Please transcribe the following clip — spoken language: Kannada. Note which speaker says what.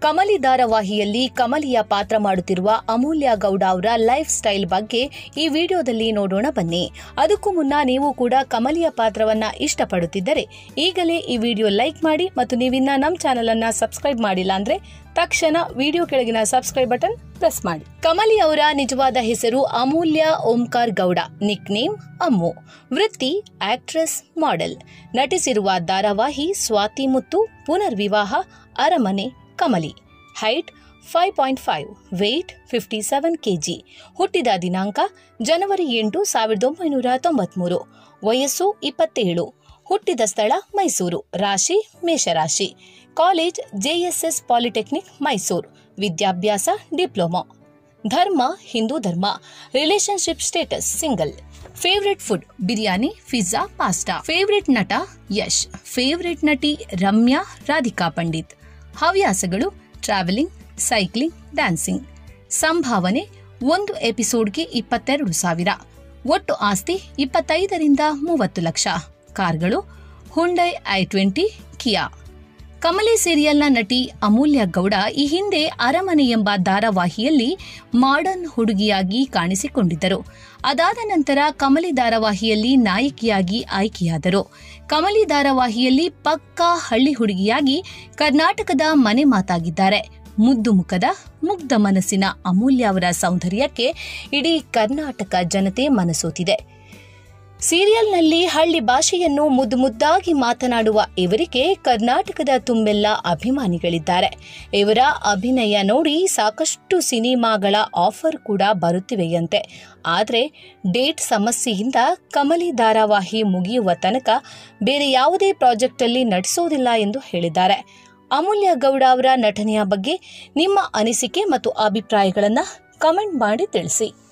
Speaker 1: ಕಮಲಿ ಧಾರಾವಾಹಿಯಲ್ಲಿ ಕಮಲಿಯ ಪಾತ್ರ ಮಾಡುತ್ತಿರುವ ಅಮೂಲ್ಯ ಗೌಡ ಅವರ ಲೈಫ್ ಸ್ಟೈಲ್ ಬಗ್ಗೆ ಈ ವಿಡಿಯೋದಲ್ಲಿ ನೋಡೋಣ ಬನ್ನಿ ಅದಕ್ಕೂ ಮುನ್ನ ನೀವು ಕೂಡ ಕಮಲಿಯ ಪಾತ್ರವನ್ನ ಇಷ್ಟಪಡುತ್ತಿದ್ದರೆ ಈಗಲೇ ಈ ವಿಡಿಯೋ ಲೈಕ್ ಮಾಡಿ ಮತ್ತು ನೀವಿನ್ನ ನಮ್ಮ ಚಾನೆಲ್ ಅನ್ನ ಸಬ್ಸ್ಕ್ರೈಬ್ ಮಾಡಿಲ್ಲ ಅಂದ್ರೆ ತಕ್ಷಣ ವಿಡಿಯೋ ಕೆಳಗಿನ ಸಬ್ಸ್ಕ್ರೈಬ್ ಬಟನ್ ಪ್ರೆಸ್ ಮಾಡಿ ಕಮಲಿ ಅವರ ನಿಜವಾದ ಹೆಸರು ಅಮೂಲ್ಯ ಓಂಕಾರ್ ಗೌಡ ನಿಕ್ ನೇಮ್ ಅಮ್ಮು ವೃತ್ತಿ ಆಕ್ಟ್ರೆಸ್ ಮಾಡೆಲ್ ನಟಿಸಿರುವ ಧಾರಾವಾಹಿ Swathi Muttu Punarvivaha Aramane Kamali height five point five weight fifty seven KG ಹುಟ್ಟಿದ ದಿನಾಂಕ ಜನವರಿ ಎಂಟು ಸಾವಿರದ ಒಂಬೈನೂರ ತೊಂಬತ್ಮೂರು ವಯಸ್ಸು ಇಪ್ಪತ್ತೇಳು ಹುಟ್ಟಿದ ಸ್ಥಳ ಮೈಸೂರು ರಾಶಿ ಮೇಷರಾಶಿ ಕಾಲೇಜ್ ಜೆಎಸ್ಎಸ್ ಪಾಲಿಟೆಕ್ನಿಕ್ ಮೈಸೂರು ವಿದ್ಯಾಭ್ಯಾಸ ಡಿಪ್ಲೊಮಾ ಧರ್ಮ ಹಿಂದೂ ಧರ್ಮ relationship status single favourite food biryani pizza pasta favourite ನಟ ಯಶ್ ಫೇವ್ರೆಟ್ ನಟಿ ರಮ್ಯಾ ರಾಧಿಕಾ ಪಂಡಿತ್ ಹವ್ಯಾಸಗಳು ಟ್ರಾವೆಲಿಂಗ್ ಸೈಕ್ಲಿಂಗ್ ಡ್ಯಾನ್ಸಿಂಗ್ ಸಂಭಾವನೆ ಒಂದು ಎಪಿಸೋಡ್ಗೆ ಇಪ್ಪತ್ತೆರಡು ಸಾವಿರ ಒಟ್ಟು ಆಸ್ತಿ ಇಪ್ಪತ್ತೈದರಿಂದ ಮೂವತ್ತು ಲಕ್ಷ ಕಾರ್ಗಳು Hyundai i twenty Kia Kamali ಸೀರಿಯಲ್ನ ನಟಿ ಅಮೂಲ್ಯ ಗೌಡ ಈ ಹಿಂದೆ ಅರಮನೆ ಎಂಬ ಧಾರಾವಾಹಿಯಲ್ಲಿ ಮಾಡರ್ನ್ ಹುಡುಗಿಯಾಗಿ ಕಾಣಿಸಿಕೊಂಡಿದ್ದರು ಅದಾದ ನಂತರ ಕಮಲಿ ಧಾರಾವಾಹಿಯಲ್ಲಿ ನಾಯಕಿಯಾಗಿ ಆಯ್ಕೆಯಾದರು ಕಮಲಿ ಧಾರಾವಾಹಿಯಲ್ಲಿ ಪಕ್ಕಾ ಹಳ್ಳಿ ಹುಡುಗಿಯಾಗಿ ಕರ್ನಾಟಕದ ಮನೆ ಮಾತಾಗಿದ್ದಾರೆ ಮುದ್ದು ಮುಖದ ಮುಗ್ಧ ಮನಸ್ಸಿನ ಅಮೂಲ್ಯ ಅವರ ಸೌಂದರ್ಯಕ್ಕೆ ಇಡೀ ಕರ್ನಾಟಕ ಜನತೆ ಮನಸೋತಿದೆ ಸೀರಿಯಲ್ನಲ್ಲಿ ಹಳ್ಳಿ ಭಾಷೆಯನ್ನು ಮುದ್ದು ಮುದ್ದಾಗಿ ಮಾತನಾಡುವ ಇವರಿಗೆ ಕರ್ನಾಟಕದ ತುಂಬೆಲ್ಲ ಅಭಿಮಾನಿಗಳಿದ್ದಾರೆ ಇವರ ಅಭಿನಯ ನೋಡಿ ಸಾಕಷ್ಟು ಸಿನಿಮಾಗಳ ಆಫರ್ ಕೂಡ ಬರುತ್ತಿವೆಯಂತೆ ಆದರೆ ಡೇಟ್ ಸಮಸ್ಯೆಯಿಂದ ಕಮಲಿ ಧಾರಾವಾಹಿ ಮುಗಿಯುವ ತನಕ ಬೇರೆ ಯಾವುದೇ ಪ್ರಾಜೆಕ್ಟಲ್ಲಿ ನಟಿಸೋದಿಲ್ಲ ಎಂದು ಹೇಳಿದ್ದಾರೆ ಅಮೂಲ್ಯ ಗೌಡ ಅವರ ನಟನೆಯ ಬಗ್ಗೆ ನಿಮ್ಮ ಅನಿಸಿಕೆ ಮತ್ತು ಅಭಿಪ್ರಾಯಗಳನ್ನು ಕಮೆಂಟ್ ಮಾಡಿ ತಿಳಿಸಿ